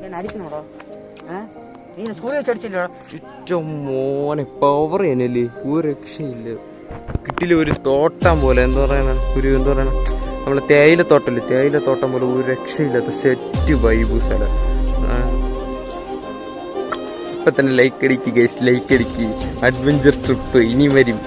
എന്നെ അടിക്കണോടോ ഏ നീ സ്കൂളിൽ വെച്ച് അടിച്ചില്ലയോ ഏറ്റവും മോനെ പവർ എന്നല്ലേ ഒരു രക്ഷയില്ല കിട്ടില്ല ഒരു തോട്ടം പോലെ എന്താ പറയണ ഒരു എന്താ പറയണ നമ്മളെ തേയില തോട്ടല്ലേ തേയില തോട്ടം പോലെ ഒരു രക്ഷയില്ലാത്ത സെറ്റ് വൈബ് സ്ഥലം ആ. ഇപ്പൊ തന്നെ ലൈക്ക് അടിക്ക് ഗൈസ് ലൈക്ക് അടിക്ക് അഡ്വഞ്ചർ ട്രിപ്പ് ഇനി വരും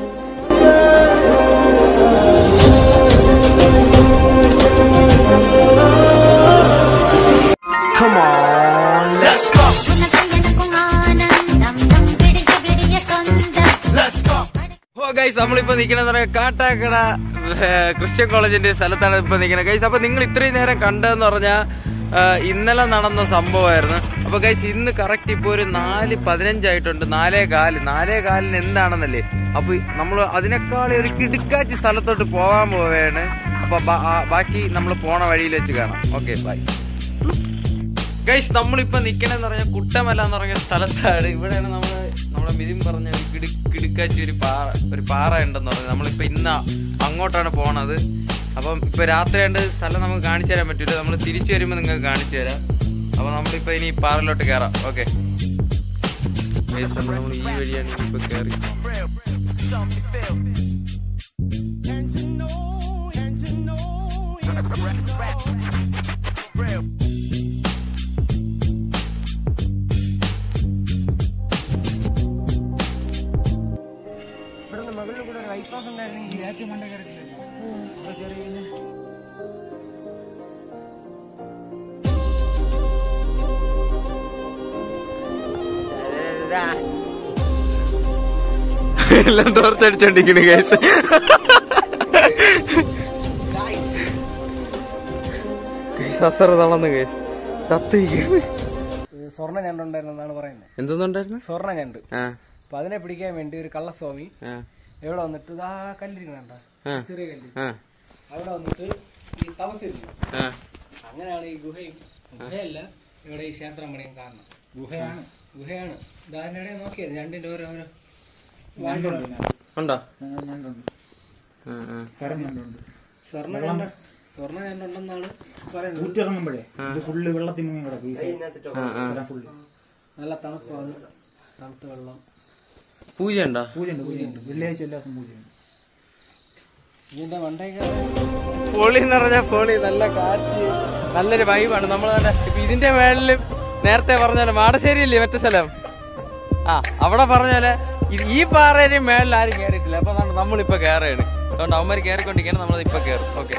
உனக்கும் ஆனந்தம் நம் விடிய விடிய சொந்தம் ഓ ഗൈസ് നമ്മളിപ്പോ നിൽക്കുന്നത് പറയാ കാട്ടാക്കട ഏ, ക്രിസ്ത്യൻ കോളേജിന്റെ സ്ഥലത്താണ് ഇപ്പൊ നിൽക്കുന്നത് ഗൈസ് അപ്പൊ നിങ്ങൾ ഇത്രയും നേരം കണ്ടതെന്ന് പറഞ്ഞാൽ ഇന്നലെ നടന്ന സംഭവമായിരുന്നു അപ്പൊ ഗൈസ് ഇന്ന് കറക്റ്റ് ഇപ്പൊ ഒരു നാല് പതിനഞ്ചായിട്ടുണ്ട് നാലേ കാല് നാലേ കാലിന് എന്താണെന്നല്ലേ അപ്പൊ നമ്മൾ അതിനേക്കാൾ ഒരു കിടുക്കാച്ചി സ്ഥലത്തോട്ട് പോകാൻ പോവുകയാണ് അപ്പൊ ബാ- ആ, ബാക്കി നമ്മൾ പോണ വഴിയിൽ വെച്ച് കാണാം ഓക്കെ ബൈ ഗൈസ് നമ്മളിപ്പോ നിക്കണെന്ന് പറഞ്ഞ കുട്ടമല എന്ന് പറഞ്ഞ സ്ഥലത്താണ് ഇവിടെയാണ് നമ്മള് നമ്മളെ മിതിൻ പറഞ്ഞ ഒരു കിടു കിടുക്കാച്ചി ഒരു പാറ ഒരു പാറ ഉണ്ടെന്ന് പറഞ്ഞത് നമ്മളിപ്പോ ഇന്ന് അങ്ങോട്ടാണ് പോണത് അപ്പം ഇപ്പൊ രാത്രി ആണ്ട് സ്ഥലം നമുക്ക് കാണിച്ചു തരാൻ പറ്റൂല നമ്മൾ തിരിച്ചു വരുമ്പോ നിങ്ങൾക്ക് കാണിച്ചു തരാം അപ്പൊ നമ്മളിപ്പോ ഇനി ഈ പാറയിലോട്ട് കയറാം ഓക്കെ നമ്മൾ ഈ വഴിയാണ് ഇപ്പൊ കയറി ഇവിടുന്ന് മകളിൽ കൂടെ ഒരു ബൈപ്പാസ് ഉണ്ടായിരുന്നെങ്കിൽ ഏറ്റവും മണ്ട എല്ലാം തോർച്ചടിച്ചോണ്ടിരിക്കുന്നു ഗൈസ് ഗൈസ് അസറ തളന്ന് ഗൈസ് ചത്തിരിക്കുന്നു സ്വർണ്ണ ഞണ്ടുണ്ടായിരുന്നെന്നാണ് പറയുന്നത് എന്തൊന്നുണ്ടായിരുന്നു സ്വർണ്ണ ഞണ്ട് ആ അപ്പൊ അതിനെ പിടിക്കാൻ വേണ്ടി ഒരു കള്ളസ്വാമി ആ എവിടെ വന്നിട്ട് ഇതാ കല്ലിരിക്കണണ്ട ആ. ചെറിയ കല്ല് ആ അവിടെ വന്നിട്ട് ഈ തപസ്സിരുന്നു ആ അങ്ങനെയാണ് ഈ ഗുഹയും ഗുഹയല്ല ഇവിടെ ഈ ക്ഷേത്രം പണിയും കാരണം ഗുഹയാണ് ഗുഹയാണ് ഇതാരുടെ നോക്കിയത് രണ്ടിന്റെ ഓരോ ഓരോ ഉണ്ടോ ആ, ആ. സ്വർണ്ണ ഞണ്ട് സ്വർണ്ണ ഞണ്ടുണ്ടെന്നാണ് പറയുന്നത് ഊറ്റിറങ്ങുമ്പോഴേ ഇത് ഫുള്ള് വെള്ളത്തിൽ മുങ്ങി കിടക്കും ഈ സൈഡ് ആ, ആ. എല്ലാം ഫുള്ള് നല്ല തണുപ്പാണ് തണുത്ത വെള്ളം പൂജ ഉണ്ടോ പൂജയുണ്ട് പൂജയുണ്ട് വെള്ളിയാഴ്ച എല്ലാ ദിവസം പൂജയുണ്ട് ഇതിന്റെ മണ്ടയ്ക്ക് പൊളി എന്ന് പറഞ്ഞാൽ പൊളി നല്ല കാറ്റ് നല്ലൊരു വൈബാണ് നമ്മൾ തന്നെ ഇപ്പൊ ഇതിന്റെ മേളില് നേരത്തെ പറഞ്ഞ പോലെ മാടശ്ശേരിയില്ലേ മറ്റേ സ്ഥലം ആ അവിടെ പറഞ്ഞ പോലെ ഇത് ഈ പാറയുടെ മേളിൽ ആരും കയറിയിട്ടില്ല അപ്പൊ അതാണ് നമ്മളിപ്പോ കയറുകയാണ് അതുകൊണ്ട് അവന്മാർ കയറിക്കൊണ്ടിരിക്കണം നമ്മളത് ഇപ്പൊ കയറും ഓക്കെ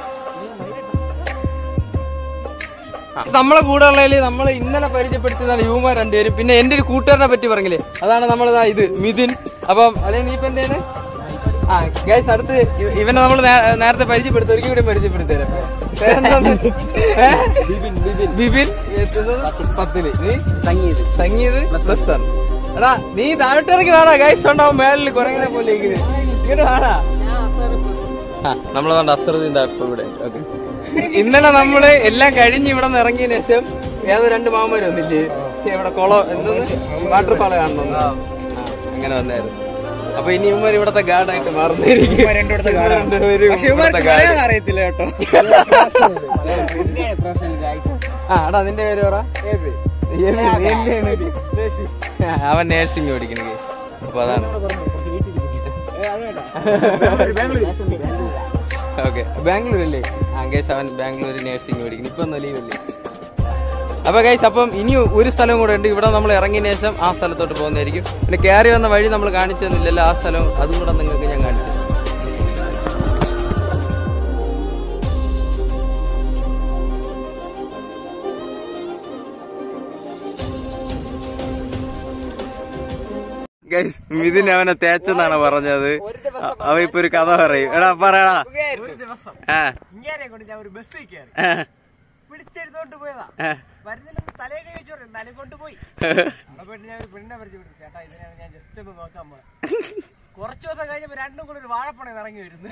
നമ്മളെ കൂടെ ഉള്ളതിൽ നമ്മൾ ഇന്നലെ പരിചയപ്പെടുത്തിയതാണ് യുവമാർ രണ്ടുപേരും പിന്നെ എന്റെ ഒരു കൂട്ടുകാരനെ പറ്റി പറഞ്ഞില്ലേ അതാണ് നമ്മളതാ ഇത് മിഥുൻ അപ്പം അതേ നീ ഇപ്പൊ എന്തേന് ആ ഗൈസ് അടുത്ത് ഇവ- ഇവനെ നമ്മൾ നേരത്തെ പരിചയപ്പെടുത്തി ഒരിക്കൽ കൂടി പരിചയപ്പെടുത്തി തരാം പേരെന്താണ്? ഏ? ബിബിൻ എത്തുന്നത് പത്തില് നീ സംഗീത് സംഗീത് പ്ലസ് വൺ എടാ നീ താഴോട്ട് ഇറങ്ങി വേണ ഗൈസ് ഉണ്ടാവും മേളിൽ കുരങ്ങനെ പോലെ ഇങ്ങനെ ഇങ്ങോട്ട് വേണ നമ്മളതുകൊണ്ട് അസറുദ്ദീൻ ഇപ്പൊ ഇവിടെ ഓക്കെ ഇന്നലെ നമ്മള് എല്ലാം കഴിഞ്ഞ് ഇവിടെ നിന്ന് ഇറങ്ങിയതിനു ശേഷം ഏതോ രണ്ട് മാമര് വന്നില്ലേ ഇവിടെ കുളം എന്തോന്ന് വാട്ടർഫാൾ കാണണമെന്ന് ആ, അങ്ങനെ വന്നായിരുന്നു അപ്പൊ ഇനി ഇവന്മാർ ഇവിടത്തെ ഗാർഡായിട്ട് മാറുന്നതായിരിക്കും രണ്ടുപേരും ഇവിടുത്തെ guard. അറിയത്തില്ല കേട്ടോ ആ എടാ നിന്റെ പേര് പറ ഏബി. ഏബി, നീ എന്താണ്? ആ, അവൻ നേഴ്സിംഗ് പഠിക്കുന്ന കേസ് അപ്പൊ അതാണ് ഓക്കെ ബാംഗ്ലൂർ അല്ലേ ആ കേസ് അവൻ ബാംഗ്ലൂർ നേഴ്സിംഗ് പഠിക്കുന്നു ഇപ്പൊ ഒന്നും ലീവല്ലേ അപ്പൊ ഗൈസ് അപ്പം ഇനി ഒരു സ്ഥലം കൂടെ ഉണ്ട് ഇവിടെ നമ്മൾ ഇറങ്ങിയതിന് ശേഷം ആ സ്ഥലത്തോട്ട് പോകുന്നതായിരിക്കും പിന്നെ കയറി വന്ന വഴി നമ്മൾ കാണിച്ചു തന്നില്ലല്ലോ ആ സ്ഥലം അതും കൂടെ നിങ്ങൾക്ക് ഞാൻ കാണിച്ചു തരാം. ഗൈസ് മിഥുൻ അവനെ തേച്ചെന്നാണ് പറഞ്ഞത് അ- അവൻ ഇപ്പൊ ഒരു കഥ പറയും എടാ പറയടാ ഒരു ദിവസം ആ ഇങ്ങനെ കൊണ്ട് ഞാൻ ഒരു ബസ്സിൽ കയറി ആ, പിടിച്ചെടുത്തോണ്ട് പോയതാ ആ. വരുന്നില്ലെന്ന് തലയെ കൈ വെച്ചു പറഞ്ഞു തലയും കൊണ്ടുപോയി അപ്പൊ ഞാൻ ഒരു പെണ്ണിനെ പരിചയപ്പെട്ടു ചേട്ടാ ഇതിനാണ് ഞാൻ ജസ്റ്റ് ഒന്ന് നോക്കാൻ പോയത് കുറച്ചു ദിവസം കഴിഞ്ഞപ്പോ രണ്ടും കൂടെ ഒരു വാഴപ്പണ ഇറങ്ങി വരുന്നു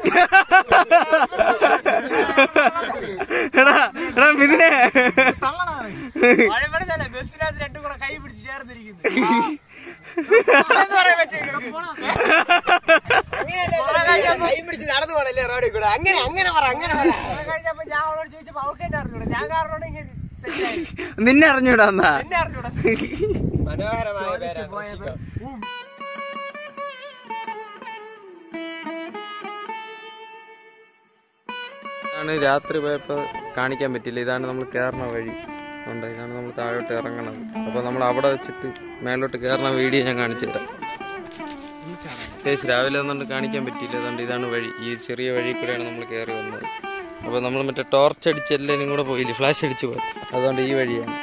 എടാ എടാ മിഥുനെ വാഴപ്പണ ബസ്സിനകത്ത് രണ്ടും കൂടെ കൈ പിടിച്ച് ചേർന്നിരിക്കുന്നു എന്ന് പറയാൻ പറ്റുമോ? കൈ പിടിച്ച് നടന്നു പോണല്ലേ റോഡിൽ കൂടെ അങ്ങനെ അങ്ങനെ പറ അങ്ങനെ പറ അത് കഴിഞ്ഞപ്പോ ഞാൻ അവളോട് ചോദിച്ചപ്പോ അവൾക്ക് തന്നെ അറിഞ്ഞൂടാ ഞാൻ കാരണം ഇങ്ങനെ നിന്നെ അറിഞ്ഞൂടാ എന്നാ എന്നെ അറിഞ്ഞൂടാ മനോഹരമായ പേരാണ് പോയപ്പോ ഋഷിക. ആണ് രാത്രി പോയപ്പോ കാണിക്കാൻ പറ്റില്ല ഇതാണ് നമ്മൾ കയറുന്ന വഴി ഉണ്ട് ഇതാണ് നമ്മൾ താഴോട്ട് ഇറങ്ങണത് അപ്പൊ നമ്മൾ അവിടെ വെച്ചിട്ട് മേലോട്ട് കയറുന്ന വീഡിയോ ഞാൻ കാണിച്ചു തരാം കേസ് രാവിലെ ഒന്നുകൊണ്ട് കാണിക്കാൻ പറ്റിയില്ല അതുകൊണ്ട് ഇതാണ് വഴി ഈ ചെറിയ വഴി കൂടെയാണ് നമ്മൾ കയറി വന്നത് അപ്പൊ നമ്മൾ മറ്റേ ടോർച്ച് അടിച്ച് എല്ലാവരും കൂടെ പോയില്ലേ ഫ്ലാഷ് അടിച്ച് പോയി അതുകൊണ്ട് ഈ വഴിയാണ്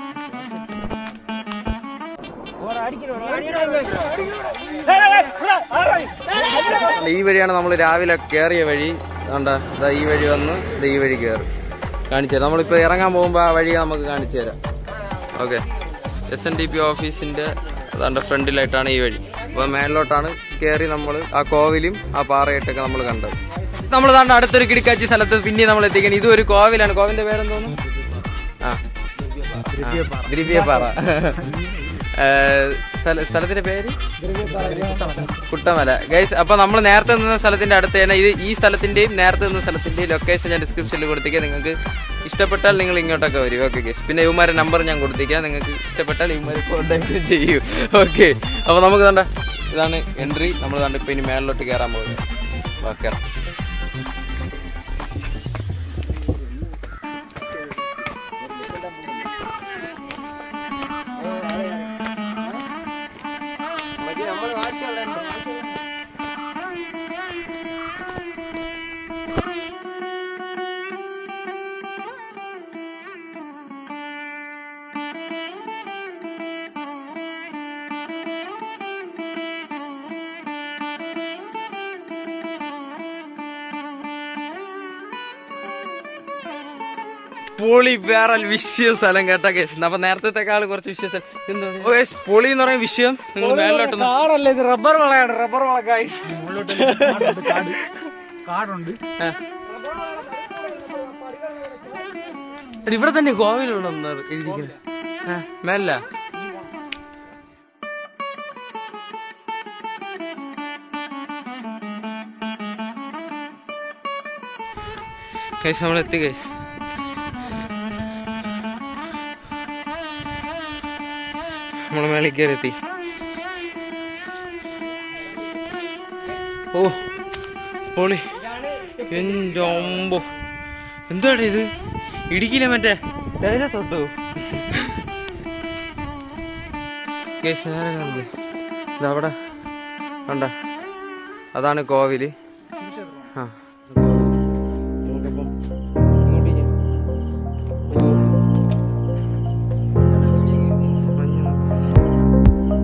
ഈ വഴിയാണ് നമ്മൾ രാവിലെ കയറിയ വഴി കണ്ട ഇതാ ഈ വഴി വന്ന് ഇതാ ഈ വഴി കയറി കാണിച്ചു തരാം നമ്മളിപ്പോൾ ഇറങ്ങാൻ പോകുമ്പോൾ ആ വഴി നമുക്ക് കാണിച്ചു തരാം okay S N D P ഓഫീസിന്റെ അതാണ്ട് ഫ്രണ്ടിലായിട്ടാണ് ഈ വഴി അപ്പോൾ മേളിലോട്ടാണ് കയറി നമ്മൾ ആ കോവിലും ആ പാറയായിട്ടൊക്കെ നമ്മൾ കണ്ടത് നമ്മൾ താണ്ട് അടുത്തൊരു കിടക്കാച്ചി സ്ഥലത്ത് പിന്നെ നമ്മൾ എത്തിക്കണം ഇതും ഒരു കോവിലാണ് കോവിലിന്റെ പേരെന്തോന്നു ആ ദ്രവ്യപാറ സ്ഥലത്തിന്റെ പേര് കുട്ടമല ഗൈസ് അപ്പൊ നമ്മൾ നേരത്തെ നിന്ന സ്ഥലത്തിന്റെ അടുത്ത് തന്നെ ഇത് ഈ സ്ഥലത്തിന്റെയും നേരത്തെ നിന്ന സ്ഥലത്തിന്റെയും ലൊക്കേഷൻ ഞാൻ ഡിസ്ക്രിപ്ഷനിൽ കൊടുത്തേക്കാം നിങ്ങൾക്ക് ഇഷ്ടപ്പെട്ടാൽ നിങ്ങൾ ഇങ്ങോട്ടൊക്കെ വരും ഓക്കെ ഗൈസ് പിന്നെ ഇവന്മാരുടെ നമ്പർ ഞാൻ കൊടുത്തേക്കാം നിങ്ങൾക്ക് ഇഷ്ടപ്പെട്ടാൽ ഇവന്മാരെ കോൺടാക്ട് ചെയ്യൂ ഓക്കെ അപ്പൊ നമുക്ക് കണ്ട ഇതാണ് എൻട്രി നമ്മൾ കണ്ട ഇപ്പൊ ഇനി മേളിലോട്ട് കയറാൻ പോകുന്നത് ഓക്കെ മറ്റേ നമ്മള് വാശിയുള്ള പൊളി വേറെ വിഷയ സ്ഥലം കേട്ടാ കേസ് അപ്പൊ നേരത്തെക്കാൾ കുറച്ച് വിഷയ സ്ഥലം എന്തോ ഓ, guys, പൊളി എന്ന് പറയുന്ന വിഷയം നിങ്ങൾ മേലോട്ട് നോ- കാടല്ലേ ഇത് റബ്ബർ വളയാണ് റബ്ബർ വള ഗൈസ് കാടുണ്ട് ആ. എടി, ഇവിടെ തന്നെ കോവിലുണ്ടെന്ന് എഴുതിക്കുന്നത് ആ മേല കൈസ് നമ്മൾ എത്തി കൈസ് നമ്മൾ മേളിൽ കയറി എത്തി ഓ പൊളി എന്റെ ഒമ്പോ എന്താണ് ഇത് ഇടുക്കിയിലെ മറ്റേ തേയില തൊട്ടു കേസ് നേരെ കണ്ടില്ലേ ഇതവിടെ കണ്ട അതാണ് കോവില് ആ നമുക്കിപ്പം ഇങ്ങോട്ടേക്ക്. ഓ. മഞ്ഞ് നോക്ക്.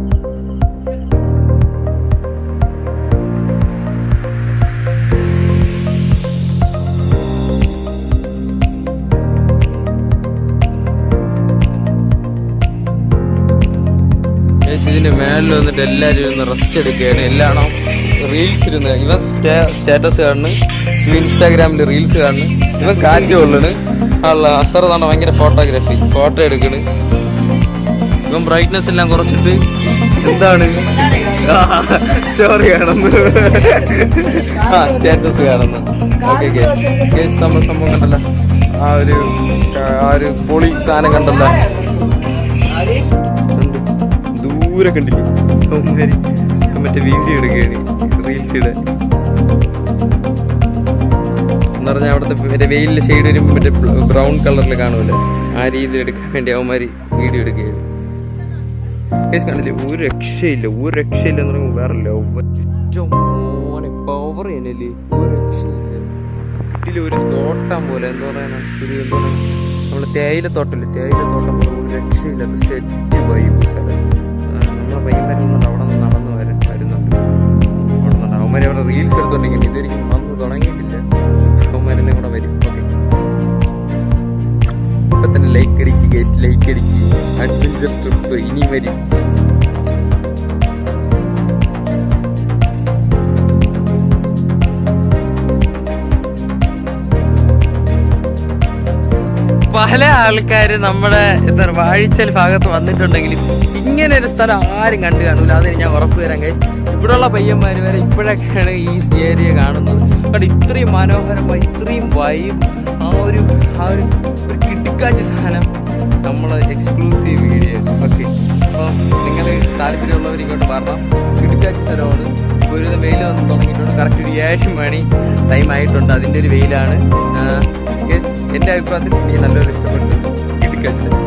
Guys, ഇതിന്റെ മേളിൽ വന്നിട്ട് എല്ലാരും ഇരുന്ന് റെസ്റ്റ് എടുക്കുകയാണ് എല്ലാണോ റീൽസ് ഇരുന്ന് ഇവൻ സ്റ്റാറ്റസ് കാണുന്നു ഇവൻ ഇൻസ്റ്റാഗ്രാമിൽ റീൽസ് കാണുന്നു ഇവൻ കാറ്റ് കൊള്ളണ് അല്ല അസർ താണ്ട ഭയങ്കര ഫോട്ടോഗ്രാഫി ഫോട്ടോ എടുക്കണ് ഇവൻ ബ്രൈറ്റ്നെസ് എല്ലാം കുറച്ചിട്ട് എന്താണ് സ്റ്റോറി കാണുന്നു ആ സ്റ്റാറ്റസ് കാണുന്നു ഓക്കെ കേസ് കേസ് നമ്മൾ സംഭവം കണ്ടല്ലോ ആ ഒരു ആ ഒരു പൊളി സാധനം കണ്ടല്ലോ ഉണ്ട്. ദൂരെ കണ്ടില്ലേ അവന്മാര് മറ്റേ വീഡിയോ എടുക്കുകയാണ് റീൽസിടെ എന്ന് പറഞ്ഞാൽ അവിടുത്തെ മറ്റേ വെയിലിലെ ഷെയ്ഡ് വരുമ്പോൾ മറ്റേ ബ്രൗൺ കളറിൽ കാണുമല്ലോ ആ രീതിയിൽ എടുക്കാൻ വേണ്ടി അവന്മാര് വീഡിയോ എടുക്കുകയാണ് കേസ് കണ്ടില്ലേ ഒരു രക്ഷയില്ല ഒരു രക്ഷയില്ല എന്ന് പറയുമ്പോൾ വേറെ ലവ് മോനെ പവർ തന്നെയല്ലേ ഒരു രക്ഷയില്ല കിട്ടില്ല ഒരു തോട്ടം പോലെ എന്താ പറയാനാ ഒരു എന്താ പറയാ നമ്മള് തേയില തോട്ടല്ലേ തേയില തോട്ടം പോലെ ഒരു രക്ഷയില്ലാത്ത സെറ്റ് വൈബ് സ്ഥലം ആ, നമ്മളെ പയ്യന്മാരൊന്നും അവിടെ നിന്ന് നടന്നു വരും വരുന്നുണ്ട് അവിടെ നിന്ന് അവന്മാർ അവിടെ റീൽസ് എടുത്തോണ്ടെങ്കിൽ ഇതൊരിക്കും വന്ന് തുടങ്ങിയിട്ടില്ല അവന്മാരെല്ലാം കൂടെ വരും ഓക്കെ ഇപ്പൊ തന്നെ ലൈക്ക് അടിക്കുക ഗൈസ് ലൈക്ക് അടിക്കുക അഡ്വഞ്ചർ ട്രിപ്പ് ഇനി വരും പല ആൾക്കാര് നമ്മുടെ എന്താ പറയുക വാഴിച്ചൽ ഭാഗത്ത് വന്നിട്ടുണ്ടെങ്കിലും ഇങ്ങനെ ഒരു സ്ഥലം ആരും കണ്ടു കാണൂല അതിന് ഞാൻ ഉറപ്പ് തരാം കൈസ് ഇവിടെയുള്ള പയ്യന്മാര് വരെ ഇപ്പോഴൊക്കെയാണ് ഈ ഏരിയ കാണുന്നത് കാരണം ഇത്രയും മനോഹരമായി ഇത്രയും വൈബ് ആ ഒരു ആ ഒരു ഒരു കിട്ടിക്കാച്ച സാധനം നമ്മൾ എക്സ്ക്ലൂസീവ് വീഡിയോ ഓക്കെ അപ്പോൾ നിങ്ങൾ താല്പര്യമുള്ളവർ ഇങ്ങോട്ട് വരണം കിട്ടിക്കാച്ച സ്ഥലമാണ് ഇപ്പോൾ ഒരു വെയിൽ വന്ന് തുടങ്ങിയിട്ടുണ്ട് കറക്റ്റ് ഒരു ഏഴ് മണി ടൈം ആയിട്ടുണ്ട് അതിൻ്റെ ഒരു വെയിലാണ് യെസ് എൻ്റെ അഭിപ്രായത്തിൽ എനിക്ക് നല്ലൊരു ഇഷ്ടപ്പെട്ടു കിട്ടിക്കാച്ച സ്ഥലം